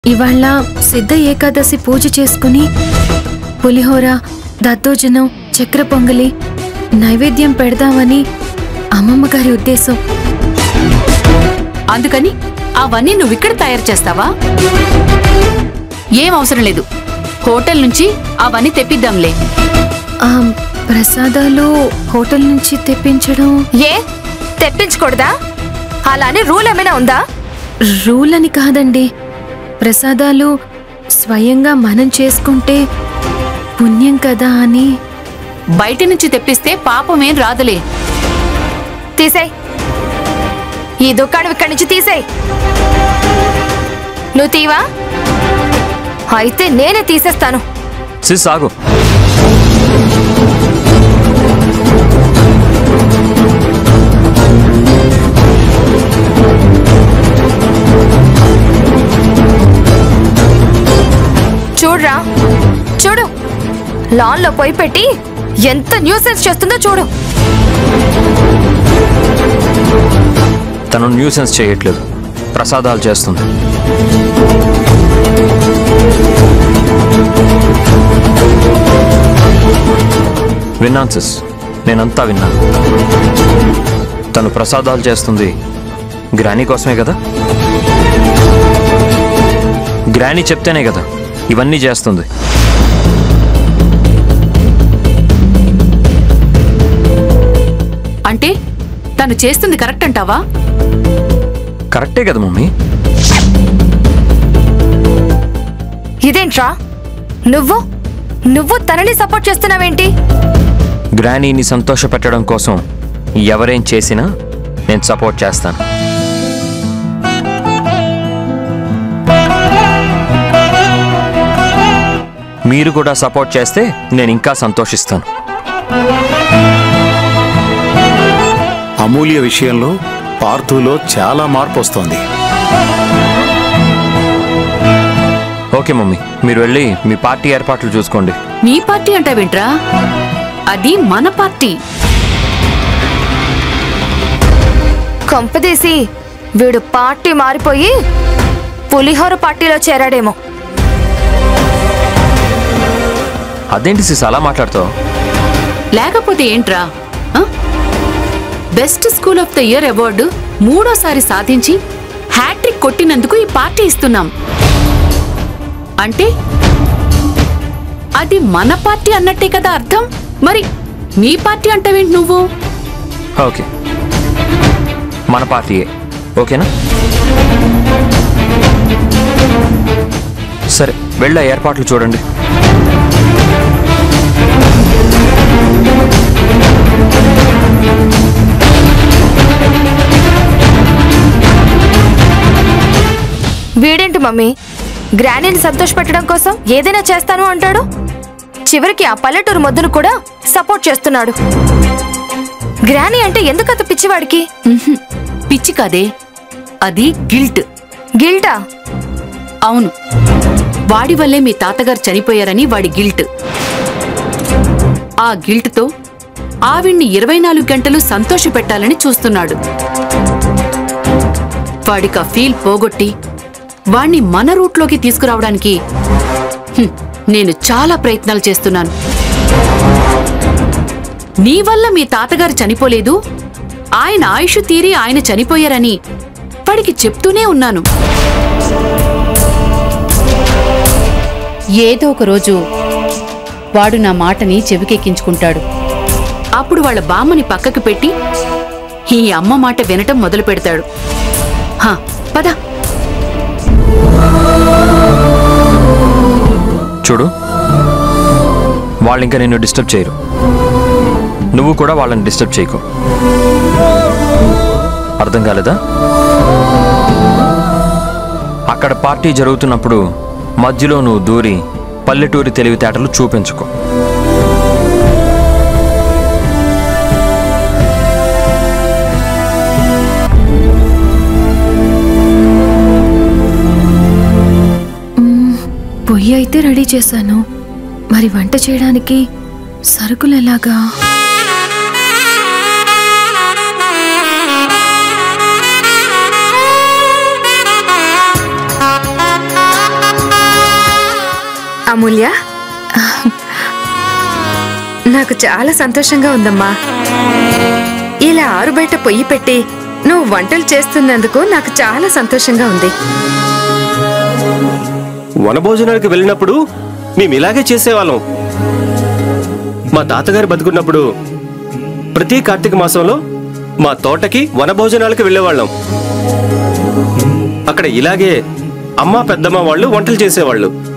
ఇవాళ సిద్ధ ఏకాదశి పూజ చేసుకుని పులిహోర దద్దోజనం చక్ర పొంగలి నైవేద్యం పెడదామని అమ్మమ్మ గారి ఉద్దేశం అందుకని అవన్నీ నువ్వు ఇక్కడ తయారు చేస్తావా ఏం అవసరం లేదు హోటల్ నుంచి అవన్నీ తెప్పిద్దాంలే ఆ ప్రసాదాలు హోటల్ నుంచి తెప్పించడం ఏ తెప్పించకూడదా అలానే రూల్ ఏమైనా ఉందా రూల్ అని కాదండి ప్రసాదాలు స్వయంగా మనం చేసుకుంటే పుణ్యం కదా అని బయట నుంచి తెప్పిస్తే పాపమేం రాదులే తీసేయ్ ఈ దుకాణం ఇక్కడి నుంచి తీసేయ్ నువ్వు తీవా అయితే నేనే తీసేస్తాను సిస్ ఆగు చూడ్రా చూడు లాన్ లో పోయి పెట్టి ఎంత న్యూసెన్స్ చేస్తుందో చూడు తను న్యూసెన్స్ చేయట్లేదు ప్రసాదాలు చేస్తుంది విన్నాను సిస్ నేనంతా విన్నాను తను ప్రసాదాలు చేస్తుంది గ్రానీ కోసమే కదా గ్రానీ చెప్తేనే కదా ఇవన్నీ చేస్తుంది అంటే తను చేస్తుంది కరెక్ట్ అంటావా కరెక్టే కదా మమ్మీ ఇదేంట్రా నువ్వు నువ్వు తనని సపోర్ట్ చేస్తున్నావేంటి గ్రానీని సంతోషపెట్టడం కోసం ఎవరేం చేసినా నేను సపోర్ట్ చేస్తాను మీరు కూడా సపోర్ట్ చేస్తే నేను ఇంకా సంతోషిస్తాను అమూల్య విషయంలో పార్థులో చాలా మార్పు వస్తోంది ఓకే మమ్మీ మీరు వెళ్ళి మీ పార్టీ ఏర్పాట్లు చూసుకోండి మీ పార్టీ అంటావేంట్రా అది మన పార్టీ కొంపదీసి వీడు పార్టీ మారిపోయి పులిహోర పార్టీలో చేరాడేమో అదేంటి సిస్ అలా మాట్లాడుతావు లేకపోతే ఏంట్రా ఆ? Best school of the year award మూడోసారి సాధించి హ్యాట్రిక్ కొట్టినందుకు ఈ పార్టీ ఇస్తున్నాం అంటే అది మన పార్టీ అన్నట్టే కదా అర్థం మరి మీ పార్టీ అంటావేంటి నువ్వు ఓకే మన పార్టీయే ఓకేనా సరే వెళ్ళ ఏర్పాట్లు చూడండి వీడేంటి మమ్మీ గ్రానీని సంతోషపెట్టడం కోసం ఏదైనా చేస్తాను అంటాడు చివరికి ఆ పల్లెటూరు మొద్దును కూడా సపోర్ట్ చేస్తున్నాడు గ్రానీ అంటే ఎందుకంత పిచ్చివాడికి ఉహుం, పిచ్చి కాదే అది గిల్ట్ గిల్టా అవును వాడి వల్లే మీ తాతగారు చనిపోయారని వాడి గిల్ట్ ఆ గిల్ట్తో ఆవిడ్ని ఇరవై నాలుగు గంటలు సంతోష పెట్టాలని చూస్తున్నాడు వాడికి ఆ ఫీల్ పోగొట్టి వాణ్ణి మన రూట్లోకి తీసుకురావడానికి హ్మ్, నేను చాలా ప్రయత్నాలు చేస్తున్నాను నీ వల్ల మీ తాతగారు చనిపోలేదు ఆయన ఆయుష్ తీరి ఆయన చనిపోయారని వాడికి చెప్తూనే ఉన్నాను ఏదో ఒక రోజు వాడు నా మాటని చెవికెక్కించుకుంటాడు అప్పుడు వాళ్ళ బామ్మని పక్కకు పెట్టి ఈ అమ్మ మాట వినటం మొదలు పెడతాడు హా, పద చూడు వాళ్ళు ఇంకా నిన్ను డిస్టర్బ్ చేయరు నువ్వు కూడా వాళ్ళని డిస్టర్బ్ చేయకు అర్థం కాలేదా అక్కడ పార్టీ జరుగుతున్నప్పుడు మధ్యలో నువ్వు దూరి పల్లెటూరి తెలివితేటలు చూపించుకో పొయ్యి అయితే రెడీ చేశాను మరి వంట చేయడానికి సరుకులు ఎలాగా ఆ అమూల్య నాకు చాలా సంతోషంగా ఉందమ్మా ఇలా ఆరు బయట పొయ్యి పెట్టి నువ్వు వంటలు చేస్తున్నందుకు నాకు చాలా సంతోషంగా ఉంది వనభోజనానికి వెళ్ళినప్పుడు మేము ఇలాగే చేసేవాళ్ళం మా తాతగారు బతుకున్నప్పుడు ప్రతి కార్తీక మాసంలో మా తోటకి వనభోజనాలకు వెళ్ళేవాళ్ళం అక్కడ ఇలాగే అమ్మ పెద్దమ్మ వాళ్ళు వంటలు చేసేవాళ్ళు